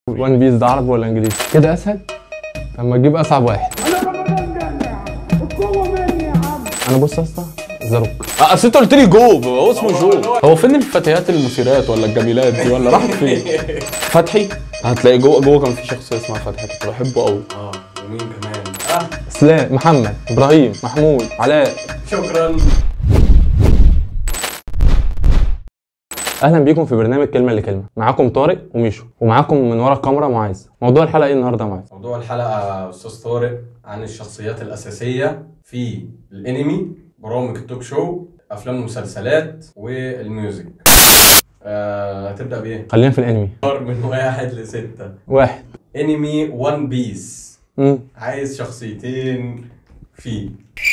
وان بيس ده عربي ولا انجليزي كده اسهل طب ما تجيب اصعب واحد انا بص يا اسطى زاروك آه، اصل انت قلت لي جو هو اسمه جو هو فين الفتيات المثيرات ولا الجميلات دي ولا راحت فين فتحي هتلاقي جوه جوه كان في شخصيه اسمها فتحي كنت بحبه قوي اه ومين كمان اه اسلام محمد ابراهيم محمود علاء شكرا اهلا بيكم في برنامج كلمه لكلمه معاكم طارق وميشو ومعاكم من ورا الكاميرا معاذ موضوع الحلقه ايه النهارده يا معاذ موضوع الحلقة يا أستاذ طارق عن الشخصيات الأساسية في الأنمي برامج التوك شو أفلام ومسلسلات والميوزك آه، هتبدأ بإيه؟ خلينا في الانمي اختار من واحد لستة واحد أنمي وان بيس امم عايز شخصيتين فيه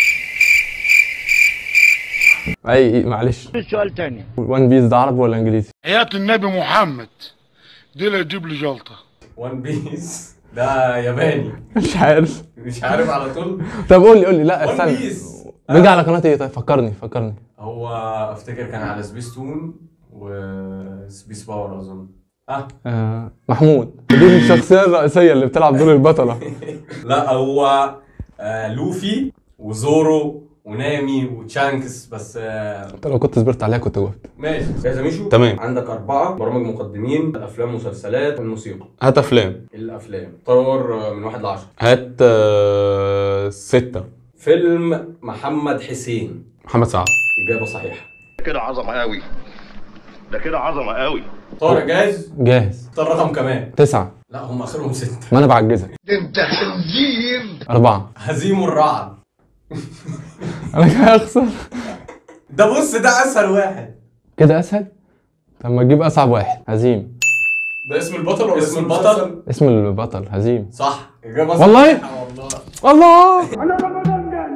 اي معلش سؤال تاني وان بيس ده عربي ولا انجليزي حياة النبي محمد دي اللي تجيب لي جلطة وان بيس ده ياباني مش عارف مش عارف على طول طب قول لي قول لي لا وان استنى بيس بيجي على قناه ايه طيب فكرني فكرني هو افتكر كان على سبيس تون وسبيس باور اظن اه آه محمود دي الشخصيه الرئيسيه اللي بتلعب دور البطله لا هو آه لوفي وزورو ونامي وتشانكس بس آه انت لو كنت صبرت عليها كنت جاوبت ماشي جاهز يا ميشو تمام. عندك أربعة برامج مقدمين الأفلام مسلسلات والموسيقى هات افلام الأفلام طور من واحد لعشرة هات آه، ستة فيلم محمد حسين محمد سعد إجابة صحيحة كده عظمه قوي ده كده عظمه قوي طارق جاهز جاهز اختار رقم كمان تسعة لا هم آخرهم ستة ما انا بعجزك انت خنزير أربعة هزيم الرعد انا كده اخسر ده بص ده أسهل واحد كده اسهل طب ما تجيب اصعب واحد هزيم ده اسم البطل ولا اسم البطل؟ اسم البطل هزيم صح إجابة والله؟ صحيحة والله الله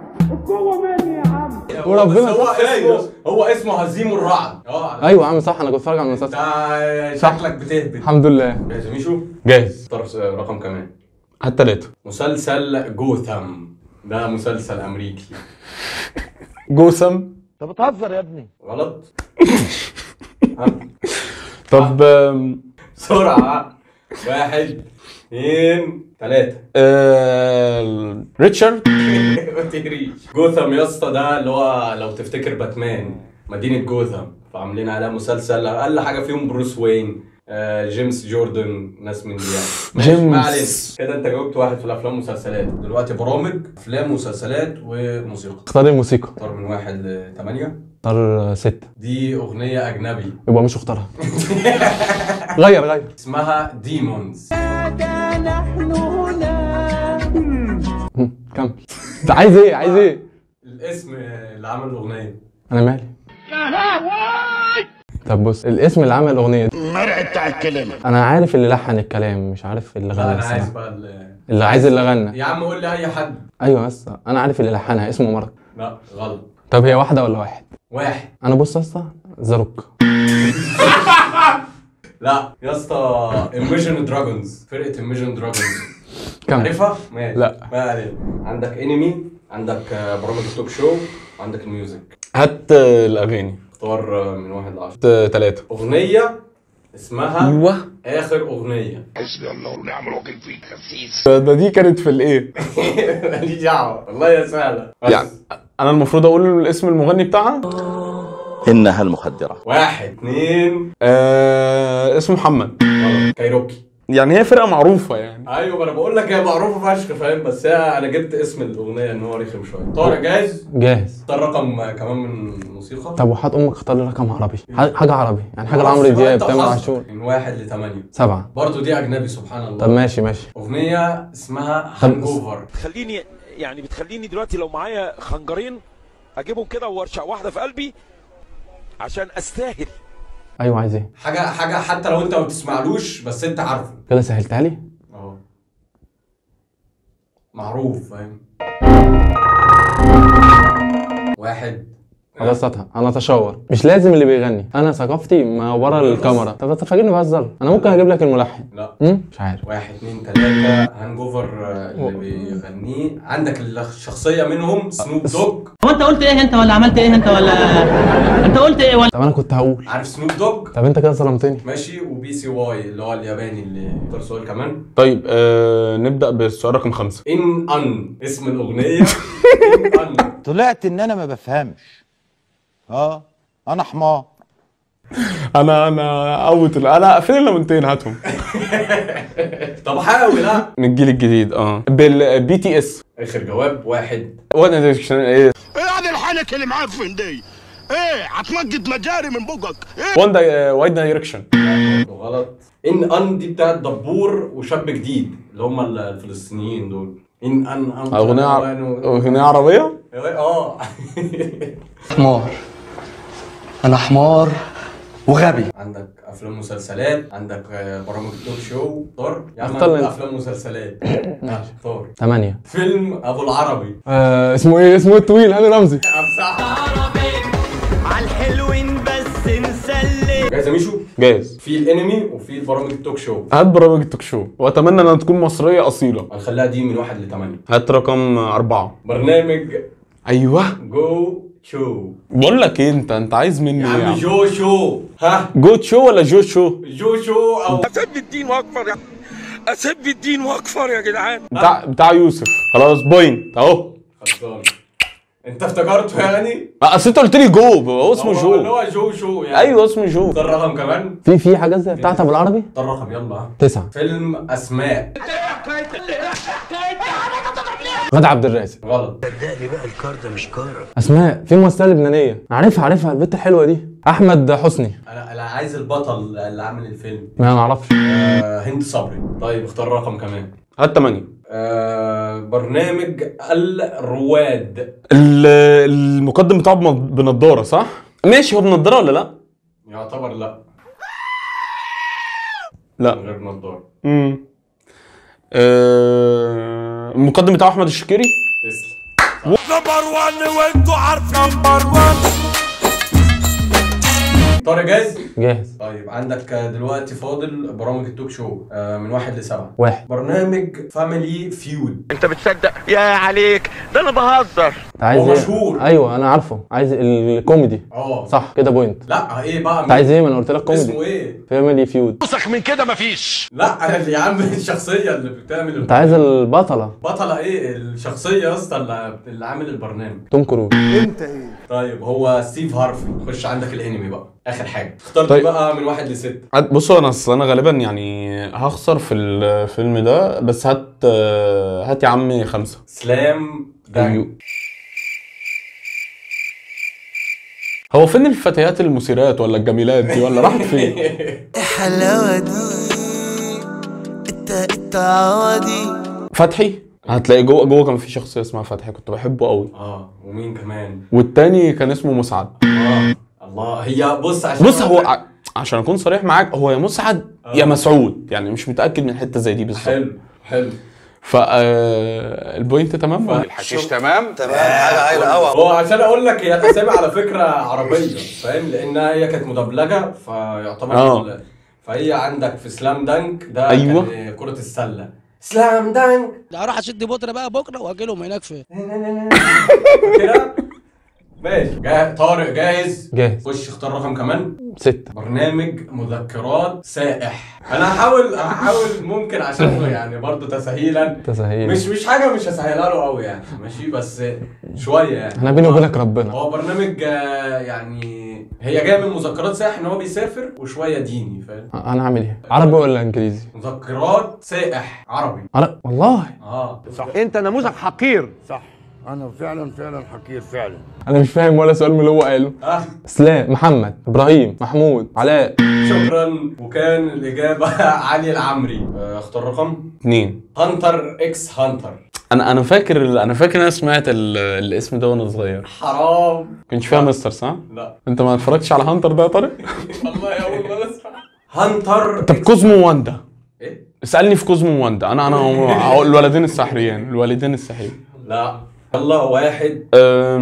وربنا هو صح. اسمه هو اسمه هزيم الرعد اه ايوه يا عم صح انا كنت بتفرج على المسلسل انت صح. شكلك بتهبط الحمد لله جاهز يا ميشو جاهز اختار رقم كمان هات تلاتة مسلسل جوثم ده مسلسل امريكي جوسم انت بتهزر يا ابني غلط ها، طب آم، بسرعة واحد اثنين ثلاثة آه، ريتشارد ما تجريش جوثم يا اسطى ده اللي هو لو تفتكر باتمان مدينة جوثم فعاملين عليها مسلسل اقل حاجة فيهم بروس وين آه، جيمس جوردن ناس من دي يعني ماشي، جيمس. ما علينا كده انت جاوبت واحد في الافلام والمسلسلات دلوقتي برامج افلام ومسلسلات وموسيقى اختار الموسيقى اختار من واحد لثمانية اختار ستة دي اغنية اجنبي يبقى مش اختارها غير غير اسمها ديمونز هم، كمل انت عايز ايه عايز ايه الاسم اللي عمل الاغنية انا مالي طب بص الاسم اللي عمل الاغنيه دي المرع بتاع الكلام انا عارف اللي لحن الكلام مش عارف اللي لا غنى انا عايز الصراحة. بقى ال- اللي عايز اللي غنى يا عم قول لي اي حد ايوه بس انا عارف اللي لحنها اسمه مارك لا غلط طب هي واحده ولا واحد واحد انا بص يا اسطى زاروك لا يا اسطى ايميجن دراجونز فرقه ايميجن دراجونز كمل عارفها؟ ماشي لا. ما علينا عندك انمي عندك آه، برامج التوك شو وعندك الميوزك هات آه، الاغاني اختار آه، من واحد لعشرة هات آه، تلاتة اغنيه اسمها ايوه اخر اغنيه حسبي الله ونعم الوكيل فيك خسيس ده دي كانت في الايه ماليش دعوه والله يا سهله بس يعني انا المفروض اقول اسم المغني بتاعها إنها المخدرة واحد اتنين آه اسمه محمد غلط كايروكي يعني هي فرقة معروفة يعني ايوه ما انا بقول لك هي معروفه فشخ فاهم بس هي انا جبت اسم الاغنيه ان هو رخم شويه طارق جاهز جاهز اختار رقم آه، كمان من الموسيقى طب وحات امك اختار لي رقم عربي ح- حاجه عربي يعني حاجه لعمرو خلاص، دياب أنت تامر وحظك. عاشور من واحد لثمانية سبعه برضه دي أجنبي سبحان الله طب ماشي ماشي أغنية اسمها طب- هانج أوفر تخليني يعني بتخليني دلوقتي لو معايا خنجرين اجيبهم كده وارشق واحده في قلبي عشان استاهل ايوه عايز ايه حاجة حاجة حتى لو أنت ما بتسمعلوش بس أنت عارفه كده سهلتها لي أهو معروف فاهم واحد ابسطها انا اتشاور مش لازم اللي بيغني انا ثقافتي ما ورا الكاميرا طب انت فاكرني بهزر انا ممكن اجيب لك الملحن لا امم مش عارف واحد اتنين تلاتة هانجوفر آه، اللي بيغنيه عندك الشخصية منهم سنوب دوج هو انت قلت ايه انت ولا عملت ايه انت ولا انت قلت ايه ولا طب انا كنت هقول عارف سنوب دوج طب انت كده ظلمتني ماشي وبي سي واي اللي هو الياباني اللي اختار سؤال كمان طيب آه نبدا بالسؤال رقم خمسة ان ان اسم الاغنية ان ان طلعت ان انا ما بفهمش اه انا حمار انا انا اوت انا فين اللمنتين هاتهم طب حاول ها من الجيل الجديد اه بالبي تي اس اخر جواب واحد وانا ديركشن ايه ايه هذه الحنك اللي معفن دي ايه هتنقط مجاري من بقك ايه وان دا وايد دايركشن برضه غلط ان ان دي بتاعت دبور وشاب جديد اللي هم الفلسطينيين دول ان ان ان اغنيه ع- اغنيه عربيه اه حمار انا حمار وغبي عندك افلام مسلسلات عندك آه، برامج توك شو اختار يا عم اختار عندك لي. افلام مسلسلات لا، اختار ثمانية فيلم ابو العربي آه اسمه ايه اسمه إيه الطويل هاني رمزي جاهز يا ميشو جاهز في الانمي وفي البرامج التوك شو هات برامج التوك شو واتمنى انها تكون مصريه اصيله هنخليها دي من واحد لثمانية هات رقم أربعة برنامج أيوه جو شو بقول لك إيه أنت أنت عايز مني يا إيه يا عم عم؟ جو شو ها جوت شو ولا جو شو؟ جو شو او اسب الدين واكفر يا اسب الدين واكفر يا جدعان بتاع بتاع يوسف خلاص بوينت أهو خلصان انت افتكرته يعني أصل أنت قلت لي جو هو اسمه هو اللي جو هو جو شو يعني أيوه اسمه جو اختار رقم كمان في في حاجات زي بتاعتها بالعربي اختار رقم يلا تسعة فيلم اسماء غادة عبد الرازق غلط اسماء في ممثله لبنانيه عارفها عارفها البنت الحلوه دي احمد حسني انا انا عايز البطل اللي عامل الفيلم ما نعرفش آه هند صبري طيب اختار رقم كمان هات تمانية آه برنامج الرواد ال- المقدم بتاعه بن- بنضارة صح؟ ماشي هو بنضارة ولا لأ؟ يعتبر لا لا من غير نضاره امم آه، المقدم بتاعه أحمد الشكيري تسلم نمبر 1 وانتوا عارفين نمبر 1 طارق جاهز جاهز طيب عندك دلوقتي فاضل برامج التوك شو آه من واحد لسبعة واحد برنامج فاميلي فيود انت بتصدق يا عليك ده انا بهزر انت عايز هو ايه مشهور. ايوه انا عارفه عايز الكوميدي اه صح كده بوينت لا ايه بقى انت عايز ايه ما انا قلت لك اسمه كوميدي ايه؟ فاميلي فيود اوسخ من كده مفيش لا يا عم الشخصية اللي بتعمل انت عايز البطله بطلة ايه الشخصية يا اسطى اللي, اللي عامل البرنامج توم كروز طيب هو ستيف هارفي خش عندك الانمي بقى اخر حاجة اخترت طيب. بقى من واحد لستة عاد- بصوا انا اصل انا غالبا يعني هخسر في الفيلم ده بس هات آه، هات يا عم خمسة سلام دانك أيوه. هو فين الفتيات المثيرات ولا الجميلات دي ولا راحت فين؟ حلاوة دي انت انت عوضي فتحي هتلاقي جوه جوه كان في شخصيه اسمها فتحي كنت بحبه قوي اه ومين كمان والتاني كان اسمه مسعد اه الله هي بص عشان بص هو ع- عشان اكون صريح معاك هو يا مسعد يا مسعود يعني مش متاكد من حته زي دي بالظبط حلو حلو ف آه، البوينت تمام ولا؟ الحشيش تمام تمام حاجة هايلة قوي هو عشان اقول لك هي الاسامي على فكره عربيه فاهم لانها هي كانت مدبلجه فيعتبر آه. ال- فهي عندك في سلام دانك ده أيوة. كان كره السله سلام دانك ده هروح اشد بطرة بقى بكره واجي لهم هناك في كده ماشي جا... طارق جاهز جاهز خش اختار رقم كمان ستة برنامج مذكرات سائح انا هحاول هحاول ممكن عشان يعني برضه تسهيلا تسهيل مش مش حاجه مش هسهلها له قوي يعني ماشي بس شويه يعني انا بيني وبينك ربنا هو برنامج آه، يعني هي جايه من مذكرات سائح ان هو بيسافر وشويه ديني فاهم انا هعمل ايه عربي ولا انجليزي مذكرات سائح عربي عربي والله اه انت نموذج حقير صح انا فعلا فعلا حقير فعلا انا مش فاهم ولا سؤال من اللي هو قاله اه اسلام محمد ابراهيم محمود علاء شكرا وكان الاجابه علي العمري آه، اختار رقم اتنين هانتر اكس هانتر انا انا فاكر انا فاكر انا سمعت ال- الاسم ده وانا صغير حرام كنتش فيها مستر صح؟ لا انت ما اتفرجتش على هانتر ده يا طارق؟ والله اول مره اسمع هانتر طب كوزمو واندا ايه اسالني في كوزمو واندا انا انا هقول الولدين السحريان الوالدين السحريين لا يلا واحد أم،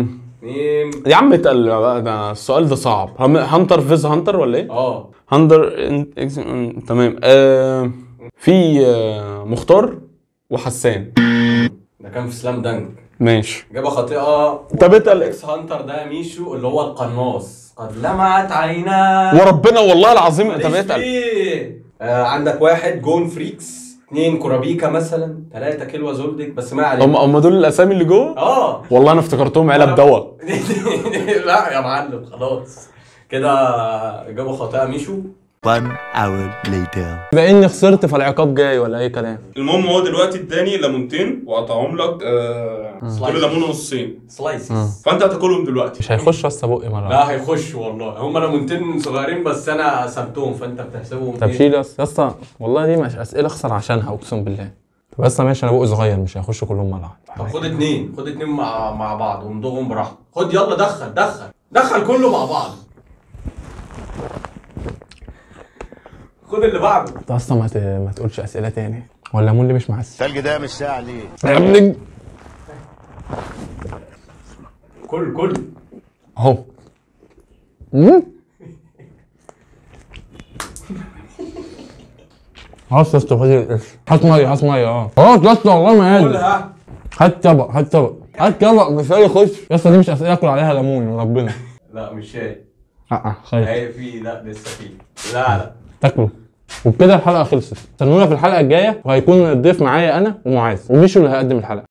اتنين يا عم اتقل بقى ده السؤال ده صعب هم- هانتر فيز هانتر ولا ايه؟ اه هانتر إن- إكس- إن- تمام آه في آه مختار وحسان ده كان في سلام دانك ماشي إجابة خاطئة طب اتقل اكس هانتر ده ميشو اللي هو القناص قد لمعت عيناه وربنا والله العظيم انت ماليش بتقل فيه. آه عندك واحد جون فريكس اتنين كورابيكا مثلا تلاتة كيلوا زولدك بس ما علينا هم هم دول الاسامي اللي جوه؟ اه والله انا افتكرتهم علب دواء لا يا معلم خلاص كده إجابة خاطئة ميشو One hour later. بما اني خسرت فالعقاب جاي ولا اي كلام المهم هو دلوقتي اداني ليمونتين وقطعهم لك آه كل ليمونه نصين سلايسز فانت هتاكلهم دلوقتي مش هيخش بس بقي مره لا هيخش والله هم ليمونتين صغيرين بس انا قسمتهم فانت بتحسبهم طب إيه؟ شيل يا اسطى يا اسطى والله دي مش اسئله اخسر عشانها اقسم بالله طب بس ماشي انا بقي صغير مش هيخشوا كلهم مره واحده طب خد اتنين خد اتنين مع مع بعض وامضغهم براحتك خد يلا دخل دخل دخل كله مع بعض خد اللي بعده انت اصلا ما, ت... ما تقولش اسئله تاني ولا الليمون اللي مش معسل التلج ده مش ساعة ليه يا ابني كل كل اهو مم. خلاص يا اسطى فاضل القرش هات ميه هات ميه اه خلاص يا اسطى والله ما كل قادر ها هات طبق هات طبق هات طبق مش هيخش يا اسطى دي مش اسئله اكل عليها ليمون وربنا لا مش شاي اه خير هي في لا لسه في لا لا تاكلوا وبكده الحلقه خلصت استنونا في الحلقه الجايه وهيكون الضيف معايا انا ومعاذ ومشوا اللي هيقدم الحلقه